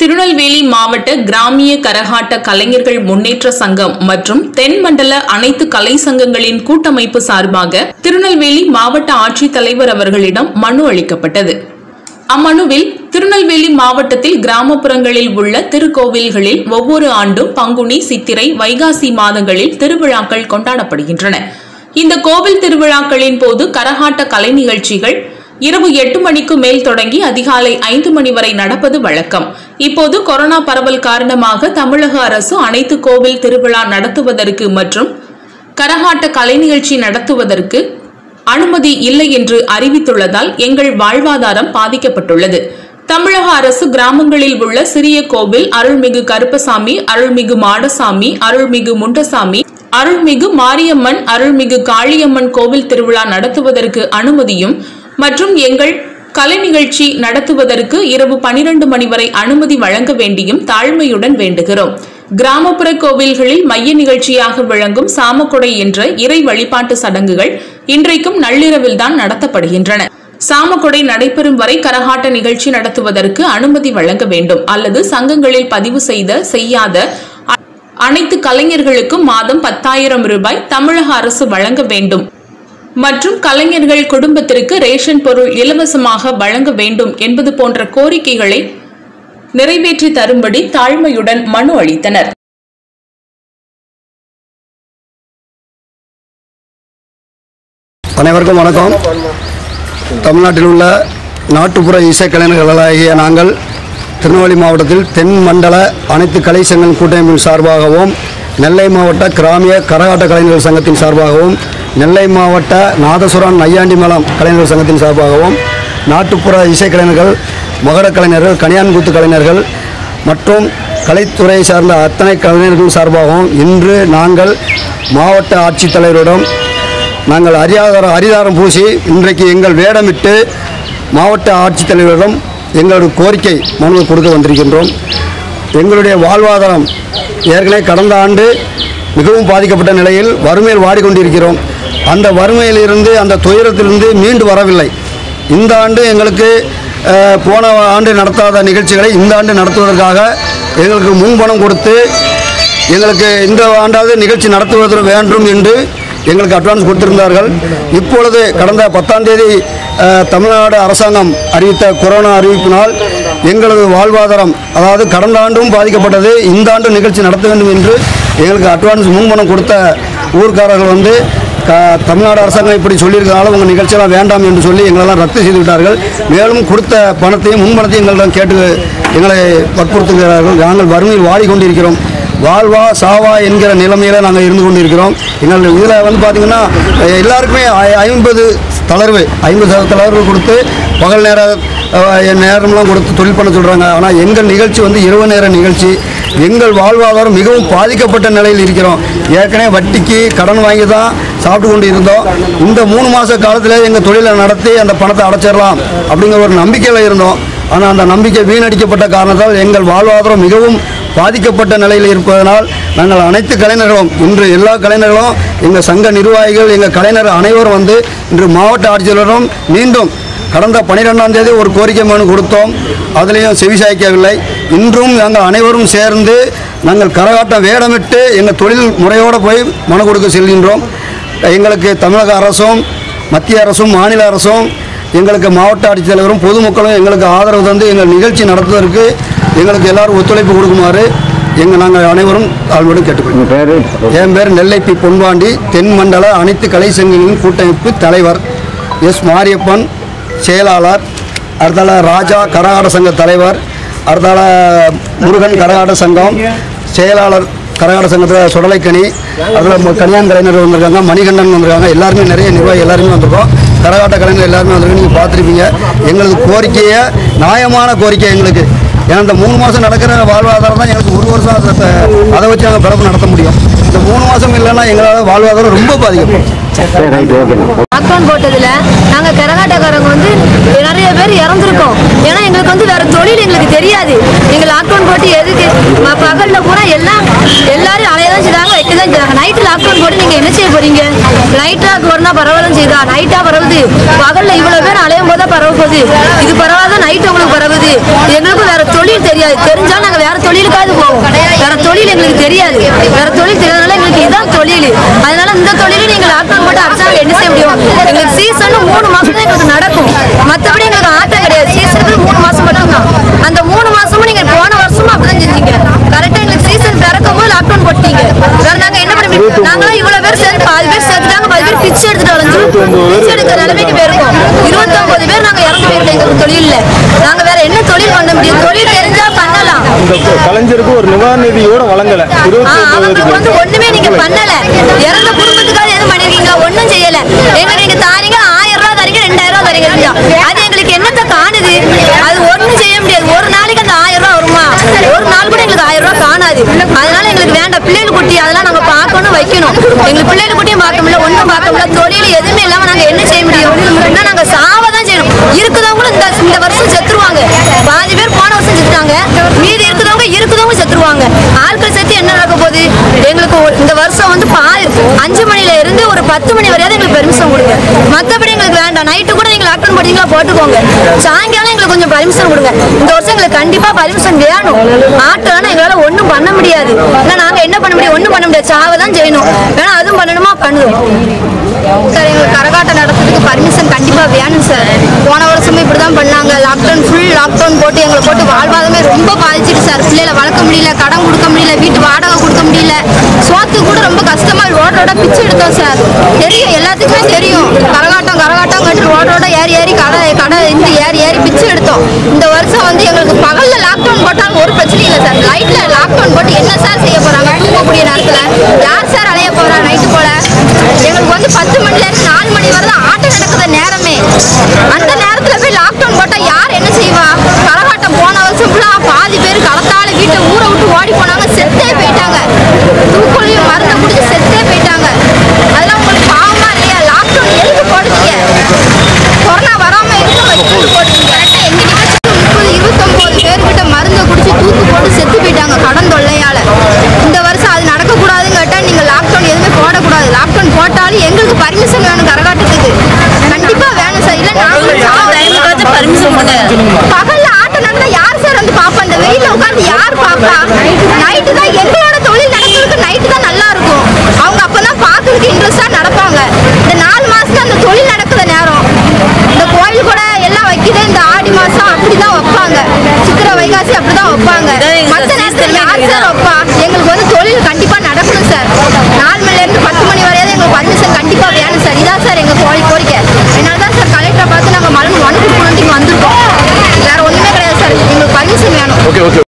திருநெல்வேலி மாவட்ட கிராமிய கரகாட்ட கலைஞர்கள் முன்னேற்ற சங்கம் மற்றும் தென்மண்டல அனைத்து கலை சங்கங்களின் கூட்டமைப்பு சார்பாக திருநெல்வேலி மாவட்ட ஆட்சித்தலைவர் அவர்களிடம் மனு அளிக்கப்பட்டது அம்மனுவில் திருநெல்வேலி மாவட்டத்தில் கிராமப்புறங்களில் உள்ள திருக்கோவில்களில் ஒவ்வொரு ஆண்டும் பங்குனி சித்திரை வைகாசி மாதங்களில் திருவிழாக்கள் கொண்டாடப்படுகின்றன இந்த கோவில் திருவிழாக்களின் போது கரகாட்ட கலை நிகழ்ச்சிகள் இரவு எட்டு மணிக்கு மேல் தொடங்கி அதிகாலை ஐந்து மணி வரை நடப்பது வழக்கம் இப்போது கொரோனா பரவல் காரணமாக தமிழக அரசு அனைத்து கோவில் திருவிழா நடத்துவதற்கு மற்றும் கரகாட்ட கலை நிகழ்ச்சி நடத்துவதற்கு அனுமதி இல்லை என்று அறிவித்துள்ளதால் எங்கள் வாழ்வாதாரம் பாதிக்கப்பட்டுள்ளது தமிழக அரசு கிராமங்களில் உள்ள சிறிய கோவில் அருள்மிகு கருப்பசாமி அருள்மிகு மாடசாமி அருள்மிகு முண்டசாமி அருள்மிகு மாரியம்மன் அருள்மிகு காளியம்மன் கோவில் திருவிழா நடத்துவதற்கு அனுமதியும் மற்றும் எங்கள் கலை நிகழ்ச்சி நடத்துவதற்கு இரவு பனிரெண்டு மணி வரை அனுமதி வழங்க வேண்டியும் தாழ்மையுடன் வேண்டுகிறோம் கிராமப்புற கோவில்களில் மைய நிகழ்ச்சியாக விளங்கும் சாமக்கொடை என்ற இறை வழிபாட்டு சடங்குகள் இன்றைக்கும் நள்ளிரவில்தான் நடத்தப்படுகின்றன சாமக்கொடை நடைபெறும் வரை கரகாட்ட நிகழ்ச்சி நடத்துவதற்கு அனுமதி வழங்க வேண்டும் அல்லது சங்கங்களில் பதிவு செய்த செய்யாத அ- அனைத்து கலைஞர்களுக்கும் மாதம் பத்தாயிரம் ரூபாய் தமிழக அரசு வழங்க வேண்டும் மற்றும் கலைஞர்கள் குடும்பத்திற்கு ரேஷன் பொருள் இலவசமாக வழங்க வேண்டும் என்பது போன்ற கோரிக்கைகளை நிறைவேற்றி தரும்படி தாழ்மையுடன் மனு அளித்தனர் அனைவருக்கும் வணக்கம் தமிழ்நாட்டில் உள்ள நாட்டுப்புற இசைக்கலைஞர்களாகிய நாங்கள் திருநெல்வேலி மாவட்டத்தில் தென் மண்டல அனைத்து கலை சங்கம் கூட்டமைப்பின் சார்பாகவும் நெல்லை மாவட்ட கிராமிய கரகாட்ட கலைஞர்கள் சங்கத்தின் சார்பாகவும் நெல்லை மாவட்ட நாதசுரம் நையாண்டி மலம் கலைஞர்கள் சங்கத்தின் சார்பாகவும் நாட்டுப்புற இசைக்கலைஞர்கள் மகர கலைஞர்கள் கனியான்குத்து கலைஞர்கள் மற்றும் கலைத்துறை சார்ந்த அத்தனை கலைஞர்கள் சார்பாகவும் இன்று நாங்கள் மாவட்ட ஆட்சித்தலைவரிடம் நாங்கள் அரியாதாரம் அரிதாரம் பூசி இன்றைக்கு எங்கள் வேடமிட்டு மாவட்ட ஆட்சித்தலைவரிடம் எங்களுடைய கோரிக்கை மனு கொடுக்க வந்திருக்கின்றோம் எங்களுடைய வாழ்வாதாரம் ஏற்கனவே கடந்த ஆண்டு மிகவும் பாதிக்கப்பட்ட நிலையில் வறுமையில் வாடிக்கொண்டிருக்கிறோம் அந்த வறுமையிலிருந்து அந்த துயரத்திலிருந்து மீண்டு வரவில்லை இந்த ஆண்டு எங்களுக்கு அஹ், போன ஆண்டு நடத்தாத நிகழ்ச்சிகளை இந்த ஆண்டு நடத்துவதற்காக எங்களுக்கு முன்பணம் கொடுத்து எங்களுக்கு இந்த ஆண்டாவது நிகழ்ச்சி நடத்துவது வேண்டும் என்று எங்களுக்கு அட்வான்ஸ் கொடுத்திருந்தார்கள் இப்பொழுது கடந்த பத்தாம் தேதி அஹ், தமிழ்நாடு அரசாங்கம் அறிவித்த கொரோனா அறிவிப்பினால் எங்களது வாழ்வாதாரம் அதாவது கடந்த ஆண்டும் பாதிக்கப்பட்டது இந்த ஆண்டும் நிகழ்ச்சி நடத்த வேண்டும் என்று எங்களுக்கு அட்வான்ஸ் முன்பணம் கொடுத்த ஊர்க்காரர்கள் வந்து க தமிழ்நாடு அரசாங்கம் இப்படி சொல்லியிருக்கனால உங்கள் நிகழ்ச்சியெல்லாம் வேண்டாம் என்று சொல்லி எங்களெல்லாம் ரத்து செய்து விட்டார்கள் மேலும் கொடுத்த பணத்தையும் முன்பணத்தையும் எங்களிடம் கேட்டு எங்களை வற்புறுத்துகிறார்கள் நாங்கள் வறுமையில் வாடிக்கொண்டிருக்கிறோம் வாழ்வா சாவா என்கிற நிலைமையில் நாங்கள் இருந்து கொண்டிருக்கிறோம் எங்கள் இதில் வந்து பார்த்திங்கன்னா எல்லாருக்குமே ஐ- ஐம்பது தளர்வு ஐம்பது சதவீத தளர்வு கொடுத்து பகல் நேர அஹ், என் நேரம்லாம் கொடுத்து தொழில் பண்ண சொல்கிறாங்க ஆனால் எங்கள் நிகழ்ச்சி வந்து இரவு நேர நிகழ்ச்சி எங்கள் வாழ்வாதாரம் மிகவும் பாதிக்கப்பட்ட நிலையில் இருக்கிறோம் ஏற்கனவே வட்டிக்கு கடன் வாங்கி தான் சாப்பிட்டு கொண்டு இருந்தோம் இந்த மூணு மாத காலத்தில் எங்கள் தொழிலை நடத்தி அந்த பணத்தை அடைச்சிடலாம் அப்படிங்கிற ஒரு நம்பிக்கையில் இருந்தோம் ஆனால் அந்த நம்பிக்கை வீணடிக்கப்பட்ட காரணத்தால் எங்கள் வாழ்வாதாரம் மிகவும் பாதிக்கப்பட்ட நிலையில் இருப்பதனால் நாங்கள் அனைத்து கலைஞர்களும் இன்று எல்லா கலைஞர்களும் எங்கள் சங்க நிர்வாகிகள் எங்கள் கலைஞர் அனைவரும் வந்து இன்று மாவட்ட ஆட்சியரிடம் மீண்டும் கடந்த பன்னிரெண்டாம் தேதி ஒரு கோரிக்கை மனு கொடுத்தோம் அதுலேயும் செவிசாய்க்கவில்லை இன்றும் நாங்கள் அனைவரும் சேர்ந்து நாங்கள் கரகாட்டம் வேடமிட்டு எங்கள் தொழில் முறையோடு போய் மனு கொடுக்க செல்கின்றோம் எங்களுக்கு தமிழக அரசும் மத்திய அரசும் மாநில அரசும் எங்களுக்கு மாவட்ட ஆட்சித்தலைவரும் பொதுமக்களும் எங்களுக்கு ஆதரவு தந்து எங்கள் நிகழ்ச்சி நடத்துவதற்கு எங்களுக்கு எல்லாரும் ஒத்துழைப்பு கொடுக்குமாறு எங்கள் நாங்கள் அனைவரும் தாழ்வோடு கேட்டுக்கொள்கிறோம் பேரு என் பேர் நெல்லை பி பொன்பாண்டி தென் மண்டல அனைத்து கலை சங்கங்களின் கூட்டமைப்பு தலைவர் எஸ் மாரியப்பன் செயலாளர் அடுத்தால ராஜா கரகாட்ட சங்க தலைவர் அடுத்தால முருகன் கரகாட்ட சங்கம் செயலாளர் கரகாட்ட சங்கத்தில் சுடலைக்கனி அதில் கல்யாண் கலைஞர் வந்திருக்காங்க மணிகண்டன் வந்திருக்காங்க எல்லாருமே நிறைய நிர்வாகி எல்லாருமே வந்திருக்கோம் கரகாட்ட கலைஞர் எல்லாருமே வந்திருக்காங்க நீங்கள் பார்த்துருப்பீங்க எங்களது கோரிக்கையை நியாயமான கோரிக்கை எங்களுக்கு ஏன்னா இந்த மூணு மாதம் நடக்கிற வாழ்வாதாரம் தான் எங்களுக்கு ஒரு வருஷம் அதை அதை வச்சு நாங்கள் பிறப்பு நடத்த முடியும் இந்த மூணு மாதம் இல்லைன்னா எங்களால் வாழ்வாதாரம் ரொம்ப பாதிக்கப்படும் சரி ரைட் ஓகேண்ணா லாக்டவுன் போட்டதுல நாங்க கரகாட்டக்காரங்க வந்து நிறைய பேர் இறந்துருக்கோம் ஏன்னா எங்களுக்கு வந்து வேற தொழில் எங்களுக்கு தெரியாது எங்க லாக்டவுன் போட்டு எதுக்கு ம- பகல்ல பூரா எல்லாம் எல்லாரும் அலையதான் செய்தாங்க வைக்கதான் செய்தாங்க நைட்டு லாக்டவுன் போட்டு நீங்க என்ன செய்ய போறீங்க நைட்டா கொரோனா பரவலும் செய்தா நைட்டா பரவுது பகல்ல இவ்வளவு பேர் அலையும் போதா பரவ போகுது இது பரவாத நைட் உங்களுக்கு பரவுது எங்களுக்கும் வேற தொழில் தொழில் தெரியாது தெரிஞ்சாலும் நாங்க வேற தொழிலுக்காவது போவோம் வேற தொழில் எங்களுக்கு தெரியாது வேற தொழில் தெரியாதனால எங்களுக்கு இதான் தொழில் அதனால இந்த தொழிலும் நீங்க லாக்டவுன் போட்டு அரசாங்கம் என்ன செய்ய முடியும் எங்களுக்கு சீசன் மூணு மாசம் தான் எங்களுக்கு நடக்கும் மத்தபடி எங்களுக்கு ஆட்டம் கிடையாது சீசனுக்கு மூணு மாசம் மட்டும்தான் அந்த மூணு மாசமும் நீங்க போன வருஷமும் அப்படிதான் செஞ்சீங்க கரெக்டா எங்களுக்கு சீசன் பிறக்கும் போது லாக்டவுன் போட்டீங்க வேற நாங்க என்ன பண்ண முடியும் நாங்களாம் இவ்வளவு பேர் சேர்ந்து பாதி பேர் சேர்த்துட்டாங்க பாதி பேர் பிச்சை எடுத்துட்டு வளைஞ்சு பிச்சை எடுக்கிற நிலைமைக்கு போயிருக்கோம் இருபத்தொன்பது பேர் நாங்க இறந்து போயிருக்கோம் எங்களுக்கு தொழில்ல நாங்க வேற என்ன தொழில் பண்ண முடியும் தொழில் தெரிஞ்சா பண்ணலாம் இந்த கலைஞருக்கு ஒரு நிவாரண நிதியோட வழங்கல ஆ, இருபத்தி அவங்களுக்கு வந்து ஒண்ணுமே நீங்க பண்ணல இறந்த குடும்பத்துக்காக எதுவும் பண்ணிருக்கீங்க ஒண்ணும் செய்யல எங்களுக்கு நீங்க தாரீங்க ஆயிரம் ரூபாய் தரீங்க ரெண்டாயிரம் ரூபாய் தரீங்க அது எங்களுக்கு என்னத்த காணுது அது ஒண்ணும் செய்ய முடியாது ஒரு நாளைக்கு அந்த ஆயிரம் ரூபாய் வருமா ஒரு நாள் கூட எங்களுக்கு ஆயிரம் ரூபாய் காணாது அதனால எங்களுக்கு வேண்டாம் பிள்ளைகள் குட்டி அதெல்லாம் நாங்க பார்க்கணும் வைக்கணும் எங்களுக்கு பிள்ளைகள் குட்டியும் பார்க்க முடியல ஒண்ணும் பார்க்க முடியல தொழில் எதுவுமே இல்லாம நாங்க என்ன செய்ய முடியும் இன்னும் நாங்க சாவதான் செய்யணும் இருக்குதவங்களும் இந்த இந்த வருஷம் செத்துருவாங்க பாதி பேர் போன வருஷம் செத்துட்டாங்க மீதி இருக்குதவங்க இருக்குதவங்க செத்துருவாங்க ஆட்கள் சேர்த்து என்ன நடக்க போகுது எங்களுக்கு ஒரு- இந்த வருஷம் வந்து பா அஞ்சு மணில இருந்து ஒரு பத்து மணி வரையாவது எங்களுக்கு பெர்மிஷன் கொடுங்க மத்தபடி எங்களுக்கு வேண்டாம் நைட்டு கூட நீங்க லாக்டவுன் போட்டீங்களா போட்டுக்கோங்க சாயங்காலம் எங்களுக்கு கொஞ்சம் பர்மிஷன் கொடுங்க இந்த வருஷம் எங்களுக்கு கண்டிப்பா பர்மிஷன் வேணும் ஆட்டோனா எங்களால ஒண்ணும் பண்ண முடியாது ஏன்னா நாங்க என்ன பண்ண முடியும் ஒண்ணும் பண்ண முடியாது சாவை தான் செய்யணும் வேணா அதுவும் பண்ணணுமா பண்ணுவோம் சார் எங்களுக்கு கரகாட்டம் நடத்துறதுக்கு பர்மிஷன் கண்டிப்பா வேணும் சார் போன வருஷமே இப்படி தான் பண்ணாங்க லாக்டவுன் ஃபுல் லாக்டவுன் போட்டு எங்களை போட்டு வாழ்வாதாரமே ரொம்ப பாதிச்சிட்டு சார் பிள்ளைகளை வளர்க்க முடியல கடன் கொடுக்க முடியல வீட்டு வாடகை கொடுக்க முடியல சோத்து கூட ரொம்ப கஷ்டமா ரோட ரோட பிச்சை எடுத்தோம் சார் தெரியும் எல்லாத்துக்குமே தெரியும் கரகாட்டம் கரகாட்டம் கட்டு ரோட ரோட ஏறி ஏறி கடை கடை இந்த ஏறி ஏறி பிச்சை எடுத்தோம் இந்த வருஷம் வந்து எங்களுக்கு பகல்ல லாக்டவுன் போட்டாலும் ஒரு பிரச்சனையும் இல்லை சார் லைட்ல லாக்டவுன் போட்டு என்ன சார் செய்ய போறாங்க தூங்கக்கூடிய நேரத்துல யார் சார் அலைய போறா நைட்டு போல எங்களுக்கு வந்து பத்து மணில இருந்து நாலு மணி வரை தான் ஆட்டம் நடக்குற நேரமே அந்த நேரத்துல போய் லாக்டவுன் போட்டா யார் என்ன செய்வா கரகாட்டம் போன வருஷம் ஃபுல்லா பாதி பேர் களத்தால வீட்டை ஊரை விட்டு ஓடி போனாங்க செத்தே போயிட்டாங்க தூக்குலையும் மருந்து குடிச்சு செத்தே போயிட்டாங்க அதெல்லாம் உங்களுக்கு பாவமா இல்லையா லாக்டவுன் எதுக்கு போடுறீங்க கொரோனா வராம இருக்க வைக்கணும்னு போடுறீங்க கரெக்டா எங்க முப்பது இருபத்தொன்பது பேர் கிட்ட மருந்து குடிச்சு தூக்கு போட்டு செத்து போயிட்டாங்க கடன் தொல்லையால இந்த வருஷம் அது நடக்கக்கூடாதுன்னு கேட்டா நீங்க லாக்டவுன் எதுவுமே போடக்கூடாது லாக்டவுன் போட்டாலும் எங்களுக்கு பர்மிஷன் வேணும் கரகாட்டத்துக்கு கண்டிப்பா வேணும் சார் இல்ல நாங்களும் பர்மிஷன் கொடுங்க பகல்ல ஆட்டம் நடந்தா யார் சார் வந்து பாப்பா இந்த வெயில்ல உட்கார்ந்து யார் பாப்பா நைட்டு தான் எங்களோட தொழில் நடக்கிறதுக்கு நைட்டு தான் நல்லா இருக்கும் அவங்க அப்பதான் பார்க்கறதுக்கு இன்ட்ரெஸ்டா நடப்பாங்க இந்த நாலு மாசம் அந்த தொழில் நடக்கிற நேரம் இந்த கோயில் கூட எல்லாம் வைக்குது இந்த ஆடி மாசம் அப்படிதான் வைப்பாங்க சித்திரை வைகாசி அப்படிதான் வைப்பாங்க மற்ற நேரத்துல யார் சார் வைப்பா எங்களுக்கு வந்து தொழில் கண்டிப்பா நடக்கணும் சார் நாலு மணில இருந்து பத்து மணி வரையாவது எங்களுக்கு பர்மிஷன் கண்டிப்பா வேணும் சார் இதான் சார் எங்க கோழி கோரிக்கை அதனால தான் சார் கலெக்டரை பார்த்து நாங்க மனு மனு கொடுக்கணும்னு இங்க வந்திருக்கோம் வேற ஒண்ணுமே கிடையாது சார் எங்களுக்கு பர்மிஷன் வேணும் ஓகே ஓகே